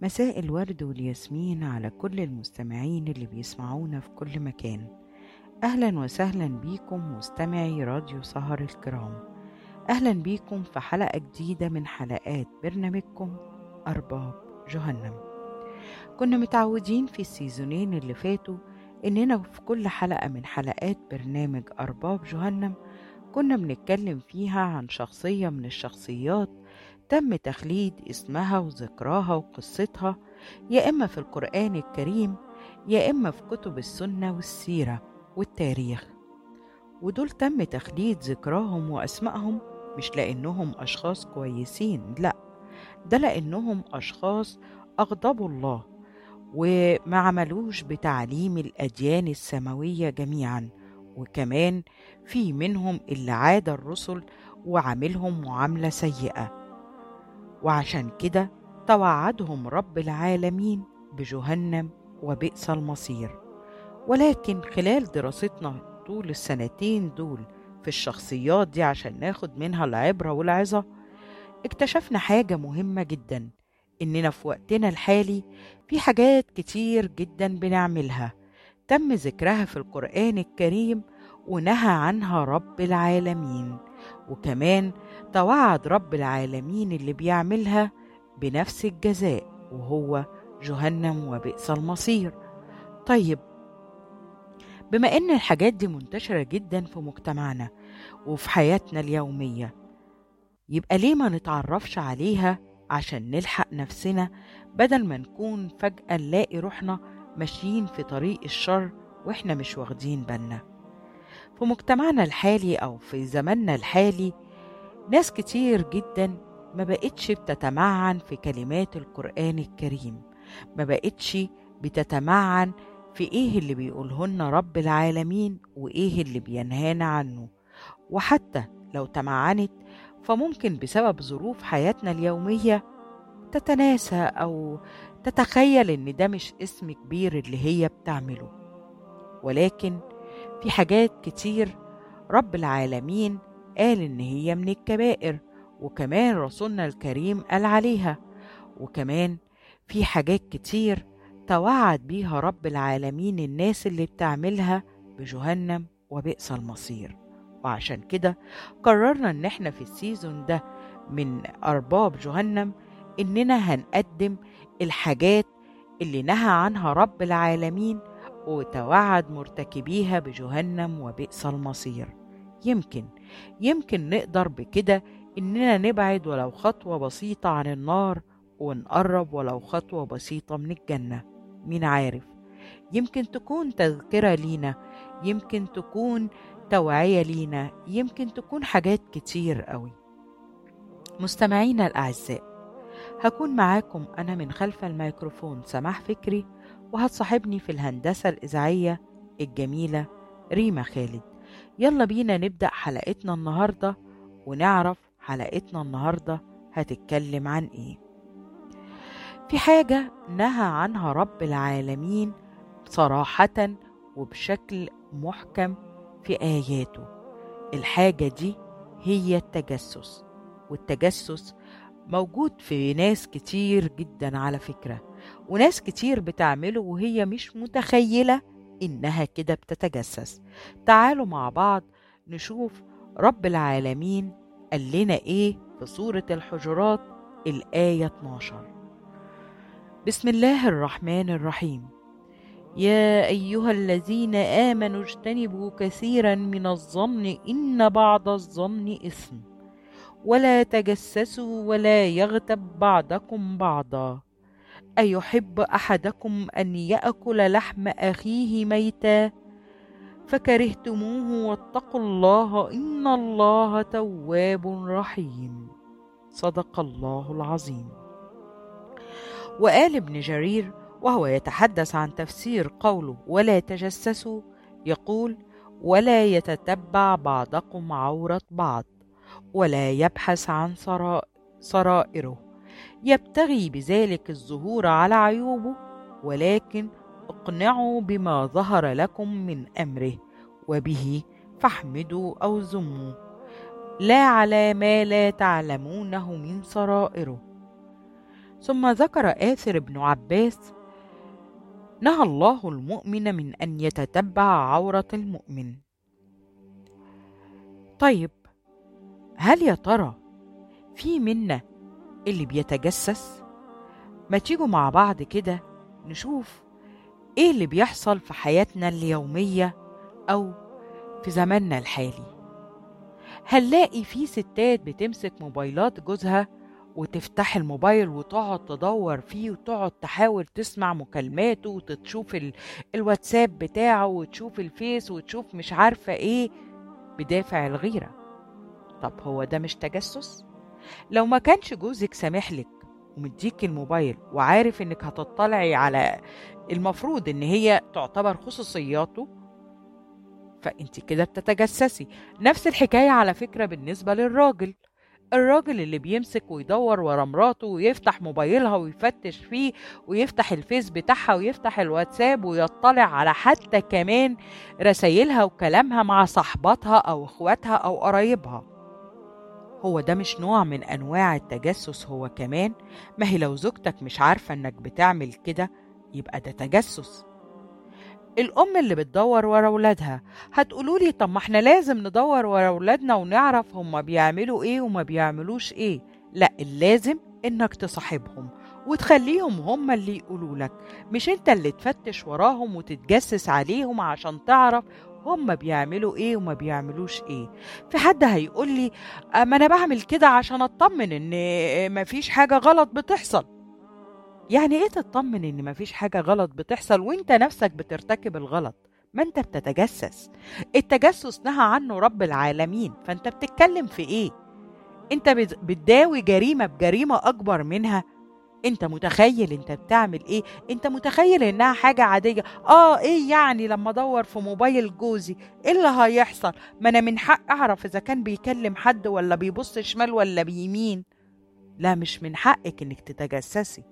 مساء الورد والياسمين على كل المستمعين اللي بيسمعونا في كل مكان أهلا وسهلا بيكم مستمعي راديو سهر الكرام أهلا بيكم في حلقة جديدة من حلقات برنامجكم أرباب جهنم كنا متعودين في السيزونين اللي فاتوا إننا في كل حلقة من حلقات برنامج أرباب جهنم كنا بنتكلم فيها عن شخصية من الشخصيات تم تخليد اسمها وذكراها وقصتها يا إما في القرآن الكريم يا إما في كتب السنة والسيرة والتاريخ ودول تم تخليد ذكراهم وأسمائهم مش لأنهم أشخاص كويسين لأ ده لأنهم أشخاص أغضبوا الله وما عملوش بتعليم الأديان السماوية جميعا وكمان في منهم اللي عاد الرسل وعاملهم معاملة سيئة وعشان كده توعدهم رب العالمين بجهنم وبئس المصير ولكن خلال دراستنا طول السنتين دول في الشخصيات دي عشان ناخد منها العبرة والعظة اكتشفنا حاجة مهمة جدا إننا في وقتنا الحالي في حاجات كتير جدا بنعملها تم ذكرها في القرآن الكريم ونهى عنها رب العالمين وكمان توعد رب العالمين اللي بيعملها بنفس الجزاء وهو جهنم وبئس المصير طيب بما ان الحاجات دي منتشرة جدا في مجتمعنا وفي حياتنا اليومية يبقى ليه ما نتعرفش عليها عشان نلحق نفسنا بدل ما نكون فجأة نلاقي روحنا ماشيين في طريق الشر واحنا مش واخدين بالنا في مجتمعنا الحالي او في زماننا الحالي ناس كتير جدا ما بقتش بتتمعن في كلمات القرآن الكريم ما بقتش بتتمعن في ايه اللي بيقوله لنا رب العالمين وايه اللي بينهانا عنه وحتى لو تمعنت فممكن بسبب ظروف حياتنا اليومية تتناسى أو تتخيل إن ده مش اسم كبير اللي هي بتعمله ولكن في حاجات كتير رب العالمين قال إن هي من الكبائر وكمان رسولنا الكريم قال عليها وكمان في حاجات كتير توعد بيها رب العالمين الناس اللي بتعملها بجهنم وبئس المصير وعشان كده قررنا ان احنا في السيزون ده من ارباب جهنم اننا هنقدم الحاجات اللي نهى عنها رب العالمين وتوعد مرتكبيها بجهنم وبئس المصير يمكن يمكن نقدر بكده اننا نبعد ولو خطوه بسيطه عن النار ونقرب ولو خطوه بسيطه من الجنه مين عارف يمكن تكون تذكره لينا يمكن تكون توعيه لينا يمكن تكون حاجات كتير قوي مستمعينا الاعزاء هكون معاكم انا من خلف الميكروفون سماح فكري وهتصاحبني في الهندسه الاذاعيه الجميله ريما خالد يلا بينا نبدا حلقتنا النهارده ونعرف حلقتنا النهارده هتتكلم عن ايه في حاجه نهى عنها رب العالمين صراحه وبشكل محكم في اياته الحاجه دي هي التجسس والتجسس موجود في ناس كتير جدا على فكره وناس كتير بتعمله وهي مش متخيله انها كده بتتجسس تعالوا مع بعض نشوف رب العالمين قال لنا ايه في سوره الحجرات الايه 12 بسم الله الرحمن الرحيم يا ايها الذين امنوا اجتنبوا كثيرا من الظن ان بعض الظن اثم ولا تجسسوا ولا يغتب بعضكم بعضا ايحب احدكم ان ياكل لحم اخيه ميتا فكرهتموه واتقوا الله ان الله تواب رحيم صدق الله العظيم وقال ابن جرير وهو يتحدث عن تفسير قوله ولا تجسسوا يقول ولا يتتبع بعضكم عورة بعض ولا يبحث عن سرائره يبتغي بذلك الظهور على عيوبه ولكن اقنعوا بما ظهر لكم من امره وبه فاحمدوا او ذموا لا على ما لا تعلمونه من سرائره ثم ذكر آثر ابن عباس نهى الله المؤمن من أن يتتبع عورة المؤمن طيب هل يا ترى في منا اللي بيتجسس ما تيجوا مع بعض كده نشوف ايه اللي بيحصل في حياتنا اليومية او في زماننا الحالي هنلاقي في ستات بتمسك موبايلات جوزها وتفتح الموبايل وتقعد تدور فيه وتقعد تحاول تسمع مكالماته وتشوف ال... الواتساب بتاعه وتشوف الفيس وتشوف مش عارفة ايه بدافع الغيرة طب هو ده مش تجسس؟ لو ما كانش جوزك سامح لك ومديك الموبايل وعارف انك هتطلعي على المفروض ان هي تعتبر خصوصياته فانت كده بتتجسسي نفس الحكاية على فكرة بالنسبة للراجل الراجل اللي بيمسك ويدور ورا مراته ويفتح موبايلها ويفتش فيه ويفتح الفيس بتاعها ويفتح الواتساب ويطلع على حتى كمان رسايلها وكلامها مع صاحباتها او اخواتها او قرايبها هو ده مش نوع من انواع التجسس هو كمان ما هي لو زوجتك مش عارفه انك بتعمل كده يبقى ده تجسس الأم اللي بتدور ورا ولادها هتقولولي طب ما احنا لازم ندور ورا ولادنا ونعرف هما بيعملوا ايه وما بيعملوش ايه لا اللازم انك تصاحبهم وتخليهم هما اللي يقولوا لك مش انت اللي تفتش وراهم وتتجسس عليهم عشان تعرف هما بيعملوا ايه وما بيعملوش ايه في حد هيقول لي ما انا بعمل كده عشان اطمن ان مفيش حاجه غلط بتحصل يعني ايه تطمن ان مفيش حاجه غلط بتحصل وانت نفسك بترتكب الغلط ما انت بتتجسس التجسس نهى عنه رب العالمين فانت بتتكلم في ايه انت بتداوي جريمه بجريمه اكبر منها انت متخيل انت بتعمل ايه انت متخيل انها حاجة عادية اه ايه يعني لما ادور في موبايل جوزي ايه اللي هيحصل ما انا من حق اعرف اذا كان بيكلم حد ولا بيبص شمال ولا بيمين لا مش من حقك انك تتجسسي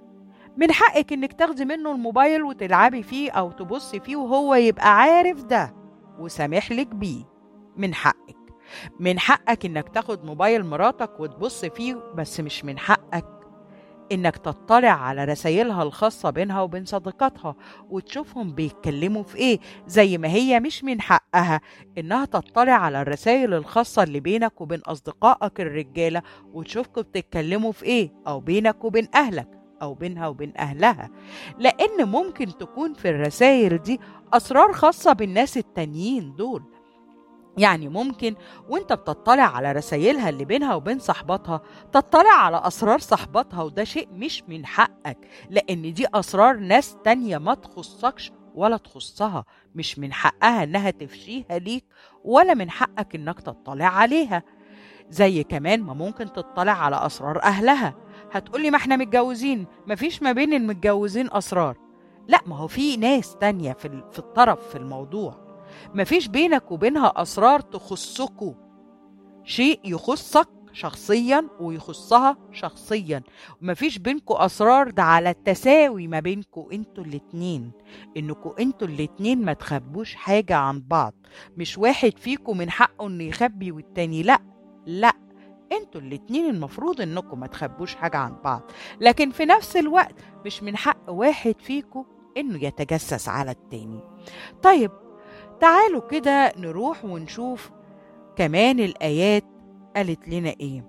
من حقك انك تاخدي منه الموبايل وتلعبي فيه او تبصي فيه وهو يبقى عارف ده وسامح لك بيه من حقك من حقك انك تاخد موبايل مراتك وتبص فيه بس مش من حقك انك تطلع على رسايلها الخاصه بينها وبين صديقاتها وتشوفهم بيتكلموا في ايه زي ما هي مش من حقها انها تطلع على الرسائل الخاصه اللي بينك وبين اصدقائك الرجاله وتشوفكم بتتكلموا في ايه او بينك وبين اهلك او بينها وبين اهلها لان ممكن تكون في الرسائل دي اسرار خاصه بالناس التانيين دول يعني ممكن وانت بتطلع على رسايلها اللي بينها وبين صاحباتها تطلع على اسرار صاحباتها وده شيء مش من حقك لان دي اسرار ناس تانية ما تخصكش ولا تخصها مش من حقها انها تفشيها ليك ولا من حقك انك تطلع عليها زي كمان ما ممكن تطلع على اسرار اهلها هتقولي ما احنا متجوزين مفيش ما بين المتجوزين اسرار لا ما هو في ناس تانية في, في الطرف في الموضوع مفيش بينك وبينها أسرار تخصكوا شيء يخصك شخصيا ويخصها شخصيا ومفيش بينكوا أسرار ده على التساوي ما بينكوا انتوا الاتنين انكوا انتوا الاتنين ما تخبوش حاجة عن بعض مش واحد فيكم من حقه انه يخبي والتاني لا لا انتوا الاتنين المفروض انكم ما تخبوش حاجة عن بعض لكن في نفس الوقت مش من حق واحد فيكم انه يتجسس على التاني طيب تعالوا كده نروح ونشوف كمان الآيات قالت لنا إيه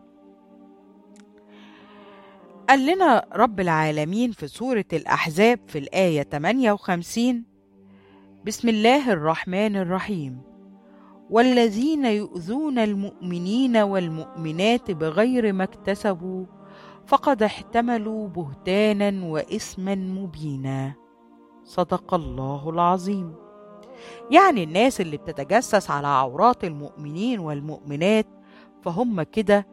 قال لنا رب العالمين في سورة الأحزاب في الآية 58 بسم الله الرحمن الرحيم والذين يؤذون المؤمنين والمؤمنات بغير ما اكتسبوا فقد احتملوا بهتانا وإثما مبينا صدق الله العظيم يعني الناس اللي بتتجسس على عورات المؤمنين والمؤمنات فهم كده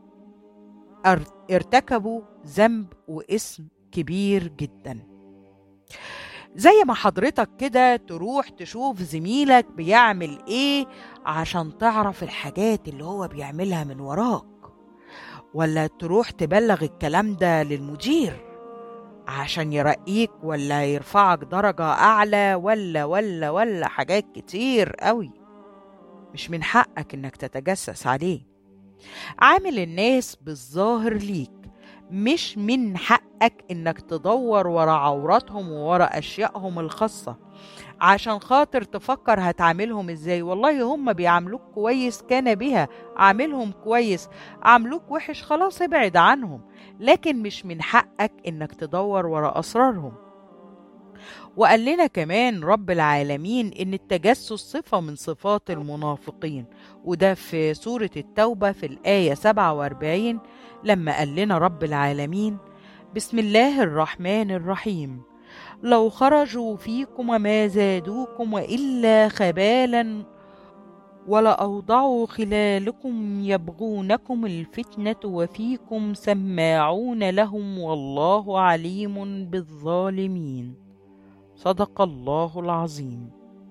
ارتكبوا ذنب واسم كبير جدا زي ما حضرتك كده تروح تشوف زميلك بيعمل ايه عشان تعرف الحاجات اللي هو بيعملها من وراك ولا تروح تبلغ الكلام ده للمدير عشان يرقيك ولا يرفعك درجة أعلى ولا ولا ولا حاجات كتير قوي مش من حقك إنك تتجسس عليه عامل الناس بالظاهر ليك مش من حقك انك تدور ورا عوراتهم وورا اشيائهم الخاصة عشان خاطر تفكر هتعاملهم ازاي والله هم بيعاملوك كويس كان بها عاملهم كويس عاملوك وحش خلاص ابعد عنهم لكن مش من حقك انك تدور ورا اسرارهم وقال لنا كمان رب العالمين ان التجسس صفة من صفات المنافقين وده في سورة التوبة في الآية 47 لما قال لنا رب العالمين بسم الله الرحمن الرحيم لو خرجوا فيكم ما زادوكم وإلا خبالا ولأوضعوا خلالكم يبغونكم الفتنة وفيكم سماعون لهم والله عليم بالظالمين صدق الله العظيم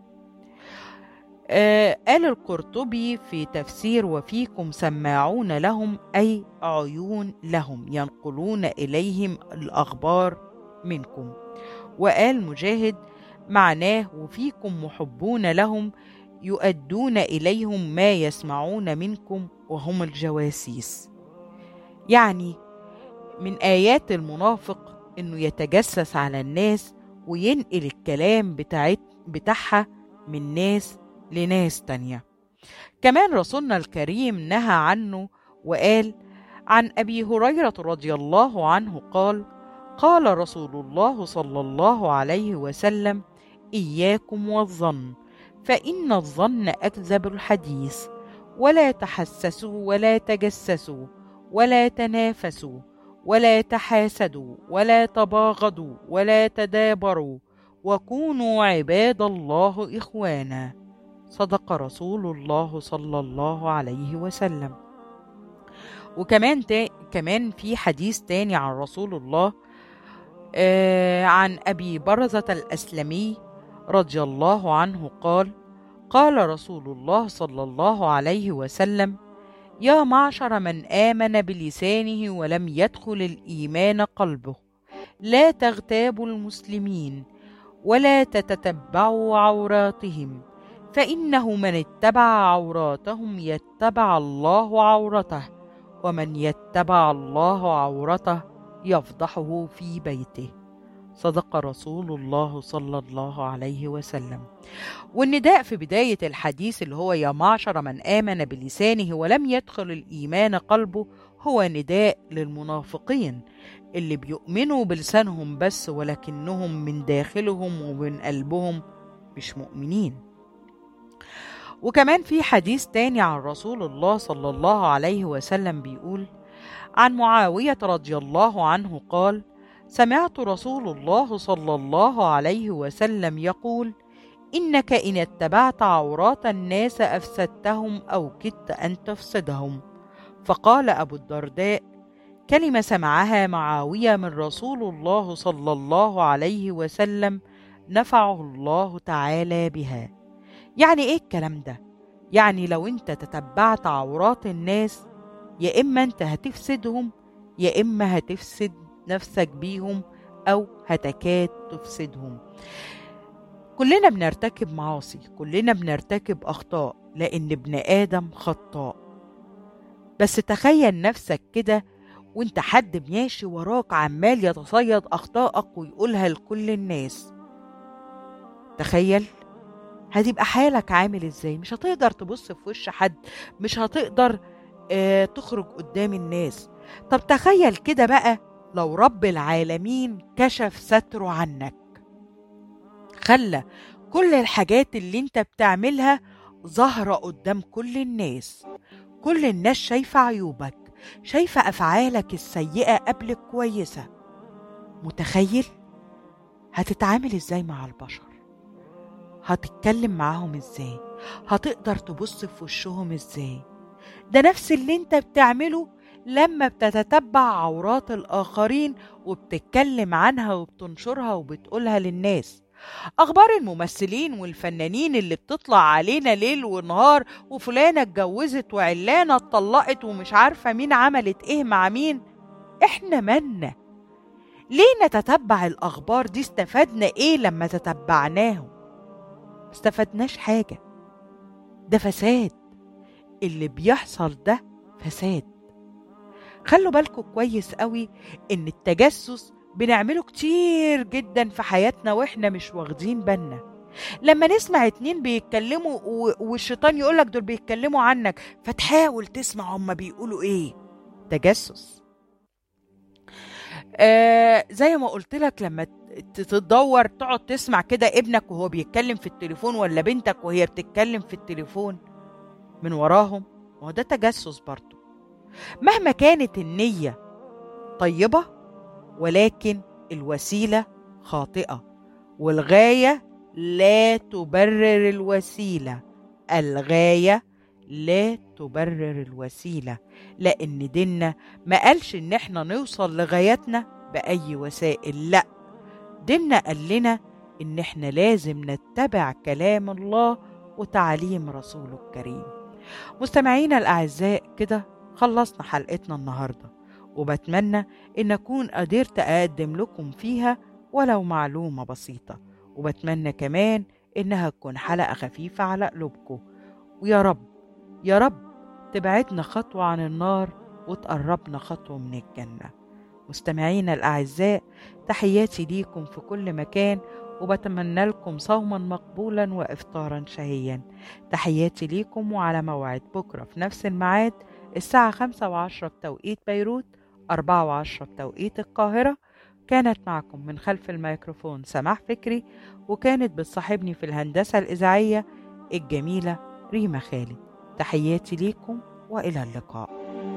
آه قال القرطبي في تفسير وفيكم سماعون لهم أي عيون لهم ينقلون إليهم الأخبار منكم وقال مجاهد معناه وفيكم محبون لهم يؤدون إليهم ما يسمعون منكم وهم الجواسيس يعني من آيات المنافق إنه يتجسس على الناس وينقل الكلام بتاعت بتاعها من ناس لناس تانية كمان رسولنا الكريم نهى عنه وقال عن أبي هريرة رضي الله عنه قال قال رسول الله صلى الله عليه وسلم إياكم والظن فإن الظن أكذب الحديث ولا تحسسوا ولا تجسسوا ولا تنافسوا ولا تحاسدوا ولا تباغضوا ولا تدابروا وكونوا عباد الله إخوانا صدق رسول الله صلى الله عليه وسلم وكمان تا كمان في حديث تاني عن رسول الله آه عن أبي برزة الأسلمي رضي الله عنه قال قال رسول الله صلى الله عليه وسلم يا معشر من آمن بلسانه ولم يدخل الإيمان قلبه لا تغتابوا المسلمين ولا تتتبعوا عوراتهم فإنه من اتبع عوراتهم يتبع الله عورته ومن يتبع الله عورته يفضحه في بيته صدق رسول الله صلى الله عليه وسلم والنداء في بداية الحديث اللي هو يا معشر من آمن بلسانه ولم يدخل الإيمان قلبه هو نداء للمنافقين اللي بيؤمنوا بلسانهم بس ولكنهم من داخلهم ومن قلبهم مش مؤمنين وكمان في حديث تاني عن رسول الله صلى الله عليه وسلم بيقول عن معاوية رضي الله عنه قال سمعت رسول الله صلى الله عليه وسلم يقول انك ان اتبعت عورات الناس افسدتهم او كدت ان تفسدهم فقال ابو الدرداء كلمه سمعها معاويه من رسول الله صلى الله عليه وسلم نفعه الله تعالى بها يعني ايه الكلام ده يعني لو انت تتبعت عورات الناس يا اما انت هتفسدهم يا اما هتفسد نفسك بيهم او هتكاد تفسدهم كلنا بنرتكب معاصي كلنا بنرتكب اخطاء لان ابن ادم خطاء بس تخيل نفسك كده وانت حد ماشي وراك عمال يتصيد اخطائك ويقولها لكل الناس تخيل هتبقى حالك عامل ازاي مش هتقدر تبص في وش حد مش هتقدر اه تخرج قدام الناس طب تخيل كده بقى لو رب العالمين كشف ستره عنك خلى كل الحاجات اللي انت بتعملها ظاهرة قدام كل الناس كل الناس شايفة عيوبك شايفة أفعالك السيئة قبل الكويسة متخيل هتتعامل ازاي مع البشر هتتكلم معاهم ازاي هتقدر تبص في وشهم ازاي ده نفس اللي انت بتعمله لما بتتتبع عورات الآخرين وبتتكلم عنها وبتنشرها وبتقولها للناس أخبار الممثلين والفنانين اللي بتطلع علينا ليل ونهار وفلانة اتجوزت وعلانة اتطلقت ومش عارفة مين عملت ايه مع مين احنا مالنا ليه نتتبع الأخبار دي استفدنا ايه لما تتبعناهم استفدناش حاجة ده فساد اللي بيحصل ده فساد خلوا بالكم كويس قوي ان التجسس بنعمله كتير جدا في حياتنا واحنا مش واخدين بالنا لما نسمع اتنين بيتكلموا و- والشيطان يقولك دول بيتكلموا عنك فتحاول تسمع هما بيقولوا ايه تجسس آه زي ما قلت لك لما ت- تدور تقعد تسمع كده ابنك وهو بيتكلم في التليفون ولا بنتك وهي بتتكلم في التليفون من وراهم ما هو ده تجسس برضه مهما كانت النية طيبة ولكن الوسيلة خاطئة والغاية لا تبرر الوسيلة الغاية لا تبرر الوسيلة لأن ديننا ما قالش إن إحنا نوصل لغايتنا بأي وسائل لأ ديننا قال لنا إن إحنا لازم نتبع كلام الله وتعليم رسوله الكريم مستمعينا الأعزاء كده خلصنا حلقتنا النهاردة وبتمنى إن أكون قدرت أقدم لكم فيها ولو معلومة بسيطة وبتمنى كمان إنها تكون حلقة خفيفة على قلوبكم ويا رب يا رب تبعدنا خطوة عن النار وتقربنا خطوة من الجنة مستمعينا الأعزاء تحياتي ليكم في كل مكان وبتمنى لكم صوما مقبولا وإفطارا شهيا تحياتي ليكم وعلى موعد بكرة في نفس الميعاد الساعة خمسة وعشرة بتوقيت بيروت أربعة وعشرة بتوقيت القاهرة كانت معكم من خلف الميكروفون سماح فكري وكانت بتصاحبني في الهندسة الإذاعية الجميلة ريما خالد تحياتي ليكم وإلى اللقاء